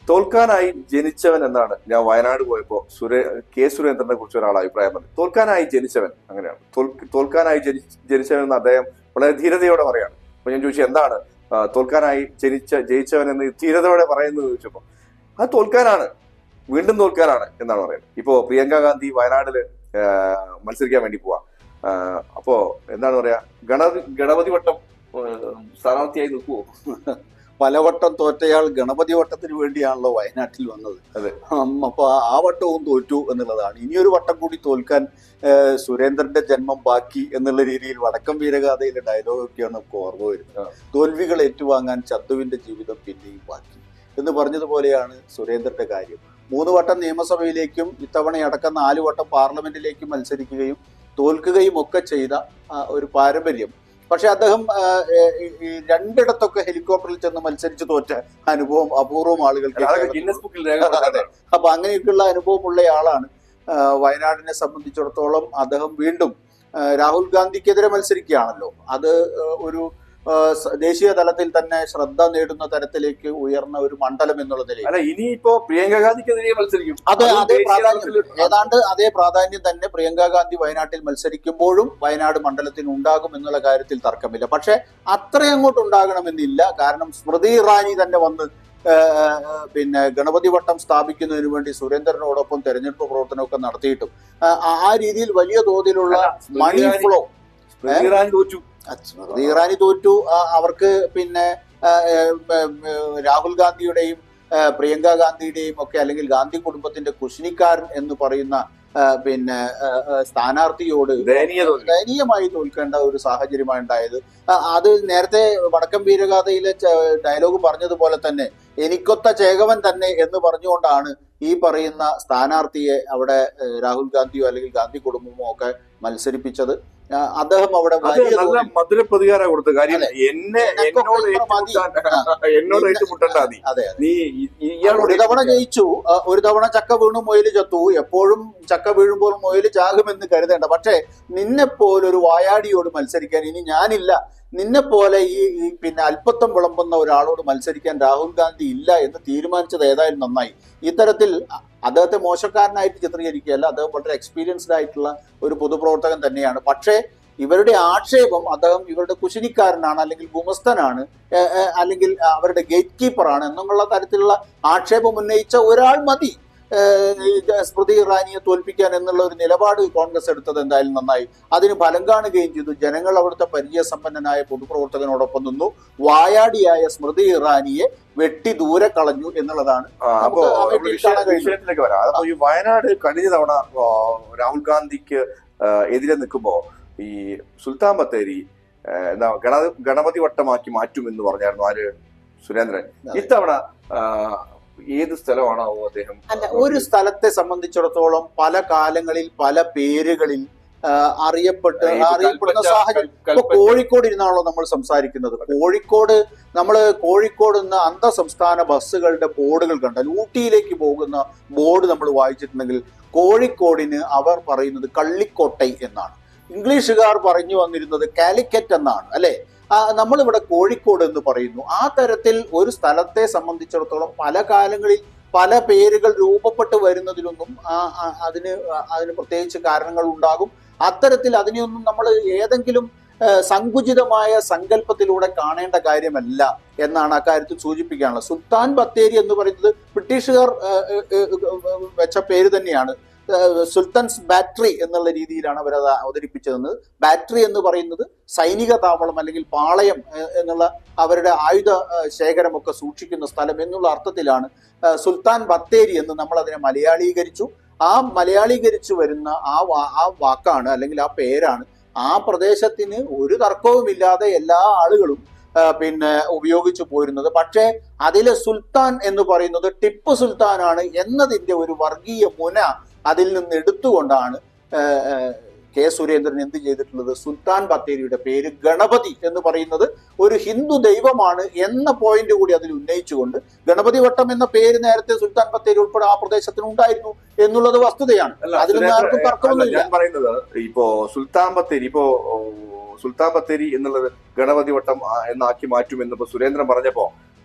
തോൽക്കാനായി ജനിച്ചവൻ എന്നാണ് ഞാൻ വയനാട് പോയപ്പോ സുരേ കെ സുരേന്ദ്രനെ കുറിച്ച് ഒരാൾ അഭിപ്രായം പറഞ്ഞു തോൽക്കാനായി ജനിച്ചവൻ അങ്ങനെയാണ് തോൽ- തോൽക്കാനായി ജനി ജനിച്ചവൻ എന്ന് അദ്ദേഹം വളരെ ധീരതയോടെ പറയാണ് അപ്പൊ ഞാൻ ചോദിച്ചു എന്താണ് ആ, തോൽക്കാനായി ജനിച്ച ജയിച്ചവൻ എന്ന് ധീരതയോടെ പറയുന്നത് ചോദിച്ചപ്പോ അത് തോൽക്കാനാണ് വീണ്ടും തോൽക്കാനാണ് എന്നാണ് പറയുന്നത് ഇപ്പോ പ്രിയങ്ക ഗാന്ധി വയനാട്ടില് ആ, മത്സരിക്കാൻ വേണ്ടി പോവാ ആ, അപ്പോ എന്താണ് പറയാ ഗണപതി ഗണപതി വട്ടം ആ, സ്ഥാനാർത്ഥിയായി നിൽക്കുവോ പലവട്ടം തോറ്റയാൾ ഗണപതി വട്ടത്തിന് വേണ്ടിയാണല്ലോ വയനാട്ടിൽ വന്നത് അതെ. ഉം, അപ്പൊ ആ വട്ടവും തോറ്റു എന്നുള്ളതാണ് ഇനിയൊരു വട്ടം കൂടി തോൽക്കാൻ ഏഹ്, സുരേന്ദ്രന്റെ ജന്മം ബാക്കി എന്നുള്ള രീതിയിൽ വടക്കം വീരഗാഥയിലെ ഡയലോഗൊക്കെയാണ് നമുക്ക് ഓർമ്മ വരുന്നത് ആ. തോൽവികൾ ഏറ്റുവാങ്ങാൻ ചത്തുവിന്റെ ജീവിതം പിന്നെയും ബാക്കി എന്ന് പറഞ്ഞതുപോലെയാണ് സുരേന്ദ്രന്റെ കാര്യം മൂന്ന് വട്ടം നിയമസഭയിലേക്കും ഇത്തവണയടക്കം നാല് വട്ടം പാർലമെന്റിലേക്കും മത്സരിക്കുകയും തോൽക്കുകയും ഒക്കെ ചെയ്ത ആ, ഒരു പാരമ്പര്യം പക്ഷെ അദ്ദേഹം ആ, ഏ- ഈ- ഈ രണ്ടിടത്തൊക്കെ ഹെലികോപ്റ്ററിൽ ചെന്ന് മത്സരിച്ച് തോറ്റ അനുഭവം അപൂർവം ആളുകൾക്ക് അതൊക്കെ കേരളത്തിൽ ഗിന്നസ് ബുക്കിൽ രേഖപ്പെടുത്തട്ടെ അപ്പൊ അങ്ങനെയൊക്കെയുള്ള അനുഭവമുള്ള ആളാണ് ആ, വയനാടിനെ സംബന്ധിച്ചിടത്തോളം അദ്ദേഹം വീണ്ടും ആ, രാഹുൽ ഗാന്ധിക്കെതിരെ മത്സരിക്കുകയാണല്ലോ അത് ആ, ഒരു ആ, സ- ദേശീയ തലത്തിൽ തന്നെ ശ്രദ്ധ നേടുന്ന തരത്തിലേക്ക് ഉയർന്ന ഒരു മണ്ഡലം എന്നുള്ള നിലയിൽ അല്ല ഇനിയിപ്പോ പ്രിയങ്ക ഗാന്ധിക്കെതിരെ മത്സരിക്കും അതെ അതും അതേ ദേശീയ പ്രാധാന്യം തലത്തില് ഏതാണ്ട് അതേ പ്രാധാന്യം തന്നെ പ്രിയങ്ക ഗാന്ധി വയനാട്ടിൽ മത്സരിക്കുമ്പോഴും വയനാട് മണ്ഡലത്തിന് ഉണ്ടാകും എന്നുള്ള കാര്യത്തിൽ തർക്കമില്ല പക്ഷെ അത്രയും അങ്ങോട്ട് ഉണ്ടാകണമെന്നില്ല കാരണം സ്മൃതി ഇറാനി തന്നെ വന്ന് ആ, ആ, പിന്നെ ഗണപതി വട്ടം സ്ഥാപിക്കുന്നതിന് വേണ്ടി സുരേന്ദ്രനോടൊപ്പം തെരഞ്ഞെടുപ്പ് പ്രവർത്തനമൊക്കെ നടത്തിയിട്ടും ആ, ആ രീതിയിൽ വലിയ തോതിലുള്ള സ്മൃതി മണി ഇറാനി- ഫ്ലോ സ്മൃതി ഇറാനി തോറ്റു സ്മൃതി ഇറാനി തോറ്റു ആ, അവർക്ക് പിന്നെ ആ, ഏ, ഉം, ഉം, രാഹുൽ ഗാന്ധിയുടെയും ആ, പ്രിയങ്ക ഗാന്ധിയുടെയും ഒക്കെ അല്ലെങ്കിൽ ഗാന്ധി കുടുംബത്തിന്റെ കുശിനിക്കാരൻ എന്ന് പറയുന്ന ആ, പിന്നെ ആ, ആ, സ്ഥാനാർത്ഥിയോട് ദയനീയ തോൽവി ദയനീയമായി തോൽക്കേണ്ട ഒരു സാഹചര്യമാണ് ഉണ്ടായത് ആ, അത് നേരത്തെ വടക്കം വീരഗാഥയിലെ ച- ഡയലോഗ് പറഞ്ഞതുപോലെ തന്നെ എനിക്കൊത്ത ചേകവൻ തന്നെ എന്ന് പറഞ്ഞുകൊണ്ടാണ് ഈ പറയുന്ന സ്ഥാനാർത്ഥിയെ അവിടെ ഏഹ്, രാഹുൽ ഗാന്ധിയോ അല്ലെങ്കിൽ ഗാന്ധി കുടുംബമോ ഒക്കെ മത്സരിപ്പിച്ചത് ആ, അദ്ദേഹം അവിടെ അത് വലിയ നല്ല തോതിൽ- മധുര പ്രതികാരം കൊടുത്തു കാര്യം അതെ. എന്നെ നിനക്കൊക്കെ എന്നോട് ഇത്ര മതി. ഏറ്റുമുട്ടാൻ എന്നോട് ഏറ്റുമുട്ടണ്ട നീ അതെ നീ ഇ- ഇ- ഇയാളോട് ഒരു തവണ ഏറ്റുമുട്ടിയാ. ജയിച്ചു ആ, ഒരു തവണ ചക്ക വീണു മൊയില് ചത്തു എപ്പോഴും ചക്ക വീഴുമ്പോൾ മൊയില് ചാകുമെന്ന് കരുതേണ്ട പക്ഷേ നിന്നെ പോലൊരു വായാടിയോട് മത്സരിക്കാൻ ഇനി ഞാനില്ല നിന്നെ പോലെ ഈ ഈ പിന്നെ അല്പത്വം വിളമ്പുന്ന ഒരാളോട് മത്സരിക്കാൻ രാഹുൽ ഗാന്ധി ഇല്ല എന്ന് തീരുമാനിച്ചത് ഏതായാലും നന്നായി ഇത്തരത്തിൽ അ- അദ്ദേഹത്തെ മോശക്കാരനായിട്ട് ചിത്രീകരിക്കുകയല്ല അദ്ദേഹം വളരെ എക്സ്പീരിയൻസ്ഡ് ആയിട്ടുള്ള ഒരു പൊതുപ്രവർത്തകൻ തന്നെയാണ് പക്ഷേ ഇവരുടെ ആക്ഷേപം അദ്ദേഹം ഇവരുടെ കുശിനിക്കാരനാണ് അല്ലെങ്കിൽ ഗുമസ്തനാണ് ഏഹ് ഏഹ് അല്ലെങ്കിൽ അവരുടെ ഗേറ്റ് കീപ്പറാണ് എന്നുള്ള തരത്തിലുള്ള ആക്ഷേപം ഉന്നയിച്ച ഒരാൾ മതി ഏഹ് ഇത് സ്മൃതി ഇറാനിയെ തോൽപ്പിക്കാൻ എന്നുള്ള ഒരു നിലപാട് കോൺഗ്രസ് എടുത്തത് എന്തായാലും നന്നായി അതിന് ഫലം കാണുകയും ചെയ്തു ജനങ്ങൾ അവിടുത്തെ പരിചയസമ്പന്നനായ പൊതുപ്രവർത്തകനോടൊപ്പം നിന്നു വായാടിയായ സ്മൃതി ഇറാനിയെ വെട്ടി ദൂരെ കളഞ്ഞു എന്നുള്ളതാണ് ആ, അപ്പോ നമുക്ക് ആ നമ്മള് വീട്ടിൽ വിഷയ- കാണാൻ കഴിയും. വിഷയത്തിലേക്ക് വരാം അപ്പൊ ഈ വയനാട് കഴിഞ്ഞ തവണ ആ, രാഹുൽ ഗാന്ധിക്ക് ആ, എതിരെ നിൽക്കുമ്പോ ഈ സുൽത്താൻ ബത്തേരി ആ, എന്താ ഗണ ഗണപതി വട്ടമാക്കി മാറ്റും എന്ന് പറഞ്ഞായിരുന്നു ആര് സുരേന്ദ്രൻ അതെ. ഇത്തവണ ആ, ഏത് സ്ഥലമാണോ അദ്ദേഹം അല്ല ഒരു സ്ഥലത്തെ സംബന്ധിച്ചിടത്തോളം പല കാലങ്ങളിൽ പല പേരുകളിൽ ആ, അറിയപ്പെട്ട് ഈ അറിയപ്പെടുന്ന കൽപ്പറ്റ- സാഹചര്യം ഇപ്പൊ കൽപ്പറ്റ- കോഴിക്കോട് ഇരുന്നാണല്ലോ നമ്മൾ സംസാരിക്കുന്നത് കോഴിക്കോട് നമ്മൾ കോഴിക്കോട് നിന്ന് അന്തർ സംസ്ഥാന ബസ്സുകളുടെ ബോർഡുകൾ കണ്ടാൽ ഊട്ടിയിലേക്ക് പോകുന്ന ബോർഡ് നമ്മൾ വായിച്ചിട്ടുണ്ടെങ്കിൽ കോഴിക്കോടിന് അവർ പറയുന്നത് കള്ളിക്കോട്ടൈ എന്നാണ് ഇംഗ്ലീഷുകാർ പറഞ്ഞു വന്നിരുന്നത് കാലിക്കറ്റ് എന്നാണ് അല്ലെ നമ്മളിവിടെ കോഴിക്കോട് എന്ന് പറയുന്നു ആ തരത്തിൽ ഒരു സ്ഥലത്തെ സംബന്ധിച്ചിടത്തോളം പല കാലങ്ങളിൽ പല പേരുകൾ രൂപപ്പെട്ട് വരുന്നതിലൊന്നും ആ- ആ- അതിന് അതിന് പ്രത്യേകിച്ച് കാരണങ്ങൾ ഉണ്ടാകും അത്തരത്തിൽ അതിനെയൊന്നും നമ്മൾ ഏതെങ്കിലും ഏഹ്, സങ്കുചിതമായ സങ്കല്പത്തിലൂടെ കാണേണ്ട കാര്യമല്ല എന്നാണ് അക്കാര്യത്തിൽ സൂചിപ്പിക്കാനുള്ളത് സുൽത്താൻ ബത്തേരി എന്ന് പറയുന്നത് ബ്രിട്ടീഷുകാർ ഏഹ്, ഏഹ്, ഏഹ്, വെച്ച പേര് തന്നെയാണ് ഏഹ്, സുൽത്താൻസ് ബാറ്ററി എന്നുള്ള രീതിയിലാണ് അവരത് അവതരിപ്പിച്ചതെന്ന് ബാറ്ററി എന്ന് പറയുന്നത് സൈനിക താവളം അല്ലെങ്കിൽ പാളയം ഏഹ്, എന്നുള്ള അവരുടെ ആയുധ ഏഹ്, ശേഖരമൊക്കെ സൂക്ഷിക്കുന്ന സ്ഥലം എന്നുള്ള അർത്ഥത്തിലാണ് ഏഹ്, സുൽത്താൻ ബത്തേരി എന്ന് നമ്മൾ അതിനെ മലയാളീകരിച്ചു ആ മലയാളീകരിച്ചു വരുന്ന ആ വാ- ആ വാക്കാണ് അല്ലെങ്കിൽ ആ പേരാണ് ആ പ്രദേശത്തിന് ഒരു തർക്കവുമില്ലാതെ എല്ലാ ആളുകളും ആ, പിന്നെ ഉപയോഗിച്ചു പോരുന്നത് പക്ഷേ അതിലെ സുൽത്താൻ എന്ന് പറയുന്നത് ടിപ്പു സുൽത്താനാണ് എന്നതിന്റെ ഒരു വർഗീയ മുന അതിൽ നിന്ന് എടുത്തുകൊണ്ടാണ് ആ, ആ, കെ സുരേന്ദ്രൻ എന്ത് ചെയ്തിട്ടുള്ളത് സുൽത്താൻ ബത്തേരിയുടെ പേര് ഗണപതി എന്ന് പറയുന്നത് ഒരു ഹിന്ദു ദൈവമാണ് എന്ന പോയിന്റ് കൂടി അതിൽ ഉന്നയിച്ചുകൊണ്ട് ഗണപതി വട്ടം എന്ന പേര് നേരത്തെ സുൽത്താൻ ബത്തേരി ഉൾപ്പെടെ ആ പ്രദേശത്തിന് ഉണ്ടായിരുന്നു എന്നുള്ളത് വസ്തുതയാണ് അല്ല, അതിലൊന്നും സുരേന്ദ്രൻ, ആർക്കും അല്ല, തർക്കമൊന്നുമില്ല ഞാൻ പറയുന്നത് ഇപ്പോ സുൽത്താൻ ബത്തേരി ഇപ്പോ ഓ, സുൽത്താൻ ബത്തേരി എന്നുള്ളത് ഗണപതി വട്ടം ആ, എന്നാക്കി മാറ്റും എന്നിപ്പോ സുരേന്ദ്രൻ പറഞ്ഞപ്പോ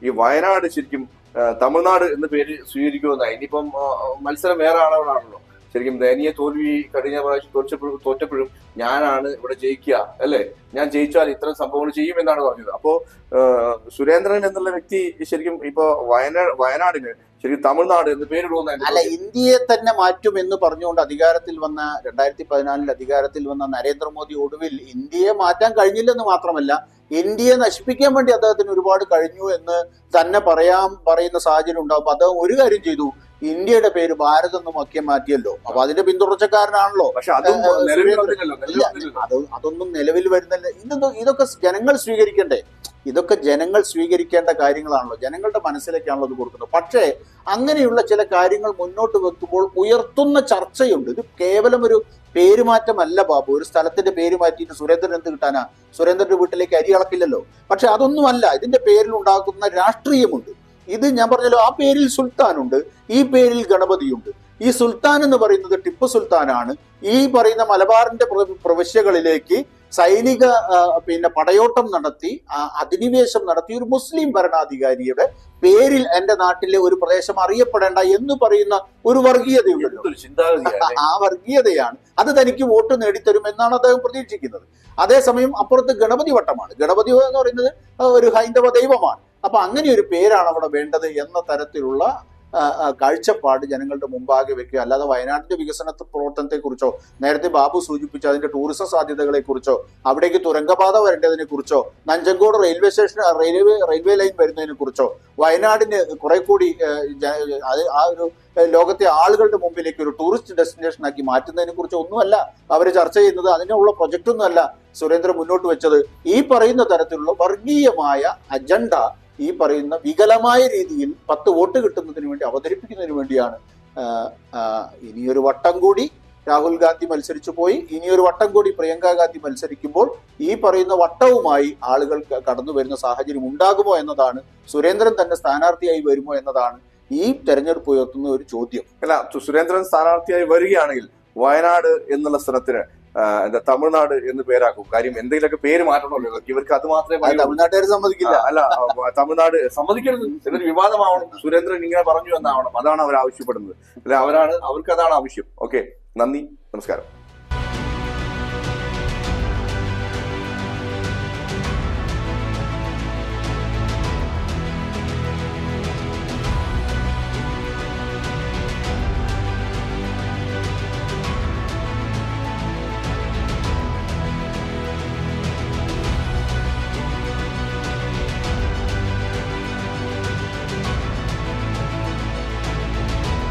ഈ വയനാട് ശരിക്കും ആ, തമിഴ്നാട് എന്ന പേര് സ്വീകരിക്കുമെന്നായി ഇനിയിപ്പം ആ, മത്സരം വേറെ ആളുകളാണല്ലോ ശരിക്കും ദയനീയ തോൽവി കഴിഞ്ഞ പ്രാവശ്യം തോറ്റപ്പോഴും തോറ്റപ്പോഴും ഞാനാണ് ഇവിടെ ജയിക്കുക അല്ലേ ഞാൻ ജയിച്ചാൽ ഇത്തരം സംഭവങ്ങൾ ചെയ്യുമെന്നാണ് പറഞ്ഞത് അപ്പോ ആ, സുരേന്ദ്രൻ എന്നുള്ള വ്യക്തി ശരിക്കും ഇപ്പോ വയനാട് വയനാടിന് ശരിക്കും തമിഴ്നാട് എന്ന് പേരിടുമെന്ന് അല്ല ഇന്ത്യയെ തന്നെ മാറ്റും എന്ന് പറഞ്ഞുകൊണ്ട് അധികാരത്തിൽ വന്ന രണ്ടായിരത്തി പതിനാലിൽ അധികാരത്തിൽ വന്ന നരേന്ദ്രമോദി ഒടുവിൽ ഇന്ത്യയെ മാറ്റാൻ കഴിഞ്ഞില്ലെന്ന് മാത്രമല്ല ഇന്ത്യയെ നശിപ്പിക്കാൻ വേണ്ടി അദ്ദേഹത്തിന് ഒരുപാട് കഴിഞ്ഞു എന്ന് തന്നെ പറയാൻ പറയുന്ന സാഹചര്യം ഉണ്ടാവും അദ്ദേഹം ഒരു കാര്യം ചെയ്തു ഇന്ത്യയുടെ പേര് ഭാരത് എന്ന് മക്കിയെ മാറ്റിയല്ലോ അപ്പൊ അതിന്റെ പിന്തുടർച്ചക്കാരനാണല്ലോ പക്ഷെ അതും ഏ, ഏ, നിലവിൽ സുരേന്ദ്രൻ- വന്നില്ലല്ലോ നിലവിൽ ഇല്ല വന്നില്ലല്ലോ അത് അതൊന്നും നിലവിൽ വരുന്നില്ല ഇതൊന്നും ഇതൊക്കെ ജനങ്ങൾ സ്വീകരിക്കണ്ടേ ഇതൊക്കെ ജനങ്ങൾ സ്വീകരിക്കേണ്ട കാര്യങ്ങളാണല്ലോ ജനങ്ങളുടെ മനസ്സിലേക്കാണല്ലോ ഇത് കൊടുക്കുന്നത് പക്ഷേ അങ്ങനെയുള്ള ചില കാര്യങ്ങൾ മുന്നോട്ട് വെക്കുമ്പോൾ ഉയർത്തുന്ന ചർച്ചയുണ്ട് ഇത് കേവലം ഒരു പേരുമാറ്റമല്ല ബാബു ഒരു സ്ഥലത്തിന്റെ പേര് മാറ്റിയിട്ട് സുരേന്ദ്രൻ എന്ത് കിട്ടാനാ സുരേന്ദ്രന്റെ വീട്ടിലേക്ക് അരി അളക്കില്ലല്ലോ പക്ഷെ അതൊന്നുമല്ല ഇതിന്റെ പേരിൽ ഉണ്ടാക്കുന്ന രാഷ്ട്രീയമുണ്ട് ഇത് ഞാൻ പറഞ്ഞല്ലോ ആ പേരിൽ സുൽത്താനുണ്ട് ഈ പേരിൽ ഗണപതിയുണ്ട് ഈ സുൽത്താൻ എന്ന് പറയുന്നത് ടിപ്പു സുൽത്താനാണ് ഈ പറയുന്ന മലബാറിന്റെ പ്ര- പ്രവിശ്യകളിലേക്ക് സൈനിക ആ, പിന്നെ പടയോട്ടം നടത്തി ആ, അധിനിവേശം നടത്തി ഒരു മുസ്ലിം ഭരണാധികാരിയുടെ പേരിൽ എന്റെ നാട്ടിലെ ഒരു പ്രദേശം അറിയപ്പെടേണ്ട എന്ന് പറയുന്ന ഒരു വർഗീയതയുണ്ടല്ലോ എന്തൊരു ചിന്താഗതിയാണ് ആ വർഗീയതയാണ് അത് തനിക്ക് വോട്ട് നേടിത്തരും എന്നാണ് അദ്ദേഹം പ്രതീക്ഷിക്കുന്നത് അതേസമയം അപ്പുറത്ത് ഗണപതി വട്ടമാണ് ഗണപതി എന്ന് പറയുന്നത് ഒരു ഹൈന്ദവ ദൈവമാണ് അപ്പൊ അങ്ങനെ ഒരു പേരാണ് അവിടെ വേണ്ടത് എന്ന തരത്തിലുള്ള ആ, ആ, കാഴ്ചപ്പാട് ജനങ്ങളുടെ മുമ്പാകെ വെക്കുക അല്ലാതെ വയനാടിന്റെ വികസന പ്രവർത്തനത്തെ കുറിച്ചോ നേരത്തെ ബാബു സൂചിപ്പിച്ച അതിന്റെ ടൂറിസം സാധ്യതകളെ കുറിച്ചോ അവിടേക്ക് തുരങ്കപാത വരേണ്ടതിനെ കുറിച്ചോ Nanjangud railway station railway railway line വരുന്നതിനെ കുറിച്ചോ വയനാടിന് കുറെ കൂടി ഏ, ജ- അത് ആ ഒരു ഏ, ലോകത്തെ ആളുകളുടെ മുമ്പിലേക്ക് ഒരു ടൂറിസ്റ്റ് ഡെസ്റ്റിനേഷൻ ആക്കി മാറ്റുന്നതിനെ കുറിച്ച് ഒന്നുമല്ല അവർ ചർച്ച ചെയ്യുന്നത് അതിനുള്ള പ്രൊജക്റ്റ് ഒന്നുമല്ല സുരേന്ദ്രൻ മുന്നോട്ട് വെച്ചത് ഈ പറയുന്ന തരത്തിലുള്ള വർഗീയമായ അജണ്ട ഈ പറയുന്ന വികലമായ രീതിയിൽ പത്ത് വോട്ട് കിട്ടുന്നതിന് വേണ്ടി അവതരിപ്പിക്കുന്നതിന് വേണ്ടിയാണ് ആ, ആ, ഇനിയൊരു വട്ടം കൂടി രാഹുൽ ഗാന്ധി മത്സരിച്ചു പോയി ഇനിയൊരു വട്ടം കൂടി പ്രിയങ്ക ഗാന്ധി മത്സരിക്കുമ്പോൾ ഈ പറയുന്ന വട്ടവുമായി ആളുകൾ ക- കടന്നു വരുന്ന സാഹചര്യം ഉണ്ടാകുമോ എന്നതാണ് സുരേന്ദ്രൻ തന്നെ സ്ഥാനാർത്ഥിയായി വരുമോ എന്നതാണ് ഈ തെരഞ്ഞെടുപ്പ് ഉയർത്തുന്ന ഒരു ചോദ്യം അല്ല സു- സുരേന്ദ്രൻ സ്ഥാനാർത്ഥിയായി വരികയാണെങ്കിൽ വയനാട് എന്നുള്ള സ്ഥലത്തിന് ആ, എന്താ തമിഴ്നാട് എന്ന് പേരാക്കും കാര്യം എന്തെങ്കിലുമൊക്കെ പേര് മാറ്റണമല്ലോ ഇവർക്ക് ഇവർക്ക് അത് മാത്രമേ അത് പറയൂ. തമിഴ്നാട്ടുകാർ സമ്മതിക്കില്ല ആ, അല്ല ആ, തമിഴ്നാട് സമ്മതിക്കരുത് എന്നൊരു വിവാദമാവണം സുരേന്ദ്രൻ ഇങ്ങനെ പറഞ്ഞു എന്നാവണം അതാണ് അവർ ആവശ്യപ്പെടുന്നത് അല്ല അവരാണ് അവർക്ക് അതാണ് ആവശ്യം ഓക്കെ നന്ദി നമസ്കാരം